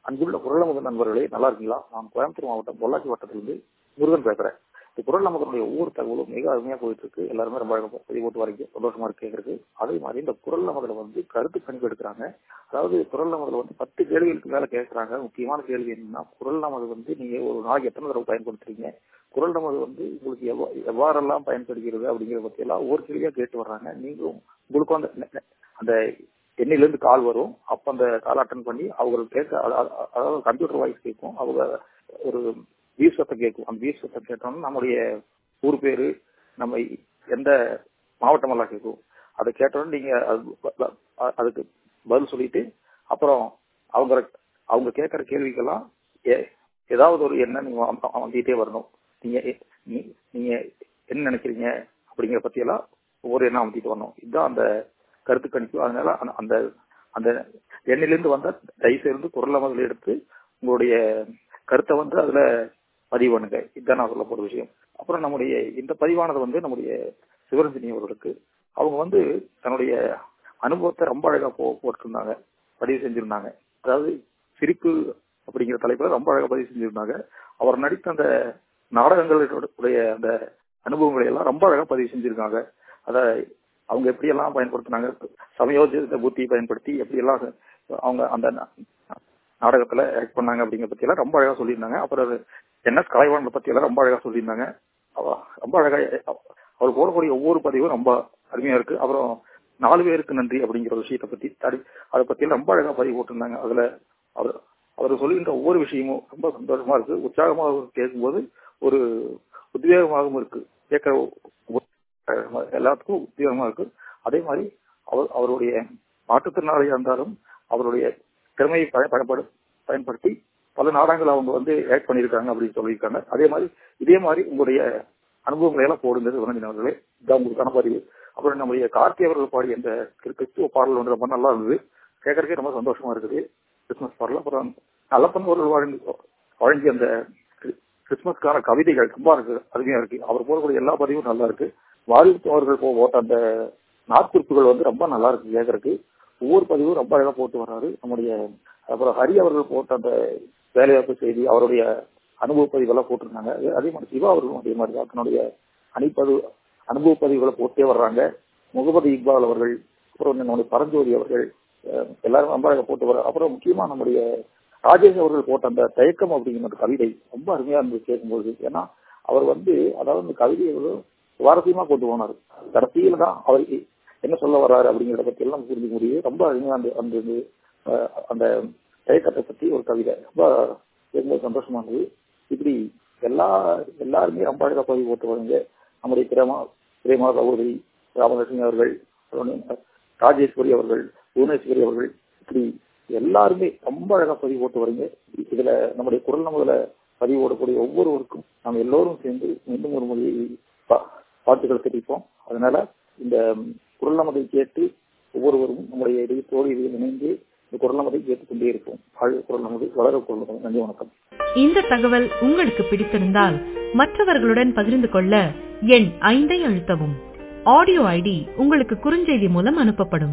அன்புள்ள குரல் நமது நண்பர்களே நல்லா இருக்கீங்களா நான் கோயம்புத்தூர் மாவட்டம் பொள்ளாச்சி வட்டத்திலிருந்து முருகன் பேசுறேன் இந்த குரல் நமதனுடைய ஒவ்வொரு தகவலும் மிக அருமையா போயிட்டு இருக்கு எல்லாருமே ரொம்ப அழகா பதிவு போட்டு வரீங்க சந்தோஷமா இருக்கு கேட்கறதுக்கு அதே மாதிரி இந்த குரல் நமதுல வந்து கருத்து கணிப்பு எடுக்கிறாங்க அதாவது குரல் நமதுல வந்து பத்து கேள்விகளுக்கு மேல கேட்கறாங்க முக்கியமான கேள்வி என்னன்னா குரல் நமது வந்து நீங்க ஒரு நாளைக்கு எத்தனை தடவை பயன்படுத்துறீங்க குரல் நமது வந்து உங்களுக்கு எவ்வா- எவ்வாறெல்லாம் பயன்படுகிறது அப்படிங்கிற பத்தி எல்லாம் ஒவ்வொரு கேள்வியா கேட்டு வர்றாங்க நீங்களும் உங்களுக்கும் அந்த நெ- நெ- அந்த எண்ணில இருந்து கால் வரும் அப்ப அந்த கால் அட்டன் பண்ணி அவங்க கேட்க அத- அத- அதாவது கம்ப்யூட்டர் வாய்ஸ் கேட்கும் அவங்க ஒரு வீர் சத்தம் கேட்கும் அந்த வீர் சத்தம் கேட்டோம்னா நம்முடைய ஊர் பேரு நம்ம எந்த மாவட்டம் எல்லாம் கேட்கும் அதை கேட்டோன்னு நீங்க அது ப- ப- அ- அதுக்கு பதில் சொல்லிட்டு அப்புறம் அவங்க அவங்க கேட்கிற கேள்விக்கெல்லாம் ஏ- ஏதாவது ஒரு எண்ணம் நீங்க அம்- அமர்த்திட்டே வரணும் நீங்க எ- நீ- நீங்க என்ன நினைக்கிறீங்க அப்படிங்கிற பத்தி எல்லாம் ஒவ்வொரு எண்ணம் அமர்த்திட்டு வரணும் இதுதான் அந்த கருத்து கணிப்பு அதனால அந்த- அந்த அந்த எண்ணிலிருந்து வந்த தயவு இருந்து குரல் முதல்ல எடுத்து உங்களுடைய கருத்தை வந்து அதுல பதிவு பண்ணுங்க இதுதான் நான் சொல்ல போற விஷயம் அப்புறம் நம்முடைய இந்த பதிவானது வந்து நம்முடைய சிவரஞ்சனி அவர்களுக்கு அவங்க வந்து தன்னுடைய அனுபவத்தை ரொம்ப அழகா போ போட்டிருந்தாங்க பதிவு செஞ்சிருந்தாங்க அதாவது சிரிப்பு அப்படிங்கிற தலைப்புல ரொம்ப அழகா பதிவு செஞ்சிருந்தாங்க அவர் நடித்த அந்த நாடகங்களுடைய அந்த அனுபவங்களை எல்லாம் ரொம்ப அழகா பதிவு செஞ்சிருக்காங்க அத அவங்க எப்படி எல்லாம் பயன்படுத்தினாங்க சமயோஜித புத்தி பயன்படுத்தி எப்படி எல்லாம் அவங்க அந்த நா- நாடகத்துல ஆக்ட் பண்ணாங்க அப்படிங்கிற பத்தி எல்லாம் ரொம்ப அழகா சொல்லியிருந்தாங்க அப்புறம் அது என்எஸ் கலைவாணனை பத்தி எல்லாம் ரொம்ப அழகா சொல்லியிருந்தாங்க அவ- ரொம்ப அழகா அவர் போடக்கூடிய ஒவ்வொரு பதிவும் ரொம்ப அருமையா இருக்கு அப்புறம் நாலு பேருக்கு நன்றி அப்படிங்கிற ஒரு விஷயத்தை பத்தி தடி- அதை பத்தி எல்லாம் ரொம்ப அழகா பதிவு போட்டிருந்தாங்க அதுல அவர் அவர் சொல்லுகின்ற ஒவ்வொரு விஷயமும் ரொம்ப சந்தோஷமா இருக்கு உற்சாகமாக கேட்கும்போது ஒரு உத்வேகமாகவும் இருக்கு கேட்கிற ஒ- அஹ் எல்லாத்துக்கும் உத்வேகமா இருக்கு அதே மாதிரி அவர் அவருடைய மாற்றுத்திறனாளியா இருந்தாலும் அவருடைய திறமையை பய- பயன்படு பயன்படுத்தி பல நாடகங்கள் அவங்க வந்து ஆக்ட் பண்ணியிருக்காங்க அப்படின்னு சொல்லியிருக்காங்க அதே மாதிரி இதே மாதிரி உங்களுடைய அனுபவங்களை எல்லாம் போடுங்க சிவரஞ்சன் அவர்களே இதான் உங்களுக்கான பதிவு அப்புறம் நம்முடைய கார்த்தி அவர்கள் பாடிய இந்த கிறிஸ்து- கிறிஸ்துவ பாடல் வந்து ரொம்ப நல்லா இருந்தது கேட்கறதுக்கே ரொம்ப சந்தோஷமா இருக்குது கிறிஸ்துமஸ் பாடல் அப்புறம் நல்லப்பன் அவர்கள் வழங்கி வழங்கிய அந்த கிறிஸ்- கிறிஸ்துமஸ்க்கான கவிதைகள் ரொம்ப இருக்கு அருமையா இருக்கு அவர் போடக்கூடிய எல்லா பதிவும் நல்லா இருக்கு வாரிசு அவர்கள் போ- போட்ட அந்த நாட்குறிப்புகள் வந்து ரொம்ப நல்லா இருக்கு கேட்கறதுக்கு ஒவ்வொரு பதிவும் ரொம்ப அழகா போட்டு வர்றாரு நம்முடைய அப்புறம் ஹரி அவர்கள் போட்ட அந்த வேலைவாய்ப்பு செய்தி அவருடைய அனுபவ பதிவெல்லாம் போட்டிருந்தாங்க அதே- அதே மாதிரி சிவா அவர்களும் அதே மாதிரி தான் தன்னுடைய அணிப்பது அனுபவ பதிவுகளை போட்டே வர்றாங்க முகமது இக்பால் அவர்கள் அப்புறம் நம்முடைய பரஞ்சோதி அவர்கள் அஹ், எல்லாரும் ரொம்ப அழகா போட்டு வர அப்புறம் முக்கியமா நம்முடைய ராஜேஷ் அவர்கள் போட்ட அந்த தயக்கம் அப்படிங்கிற அந்த கவிதை ரொம்ப அருமையா இருந்தது கேட்கும்போது ஏன்னா அவர் வந்து அதாவது அந்த கவிதையை வந்து சுவாரஸ்யமா கொண்டு போனார் கடைசியில தான் அவர் என்ன சொல்ல வர்றாரு அப்படிங்கிறத பத்தி எல்லாம் புரிஞ்சுக்க முடியுது ரொம்ப அருமையா அந்த அந்த இது, அஹ், அந்த தயக்கத்தை பத்தி ஒரு கவிதை ரொம்ப கேட்கும்போது சந்தோஷமா இருந்தது இப்படி எல்லா எல்லாருமே ரொம்ப அழகா பதிவு போட்டு வருங்க நம்முடைய பிரேமா பிரேமா சகோதரி ராமலட்சுமி அவர்கள் அப்புறம் ராஜேஸ்வரி அவர்கள் புவனேஸ்வரி அவர்கள் இப்படி எல்லாருமே ரொம்ப அழகா பதிவு போட்டு வரீங்க இதுல நம்முடைய குரல் நம்மள பதிவு போடக்கூடிய ஒவ்வொருவருக்கும் நாம் எல்லோரும் சேர்ந்து மீண்டும் ஒரு மொழியை பா- வாழ்த்துக்கள் தெரிவிப்போம் அதனால இந்த குரல் நமதை கேட்டு ஒவ்வொருவரும் நம்முடைய இதயத்தோடு இதில் இணைந்து இந்த குரல் நமதை கேட்டுக் கொண்டே இருப்போம் வாழ்க குரல் நமது வளர குரல் நமது நன்றி வணக்கம் இந்த தகவல் உங்களுக்கு பிடித்திருந்தால் மற்றவர்களுடன் பகிர்ந்து கொள்ள எண் ஐந்தை அழுத்தவும் ஆடியோ ஐடி உங்களுக்கு குறுஞ்செய்தி மூலம் அனுப்பப்படும்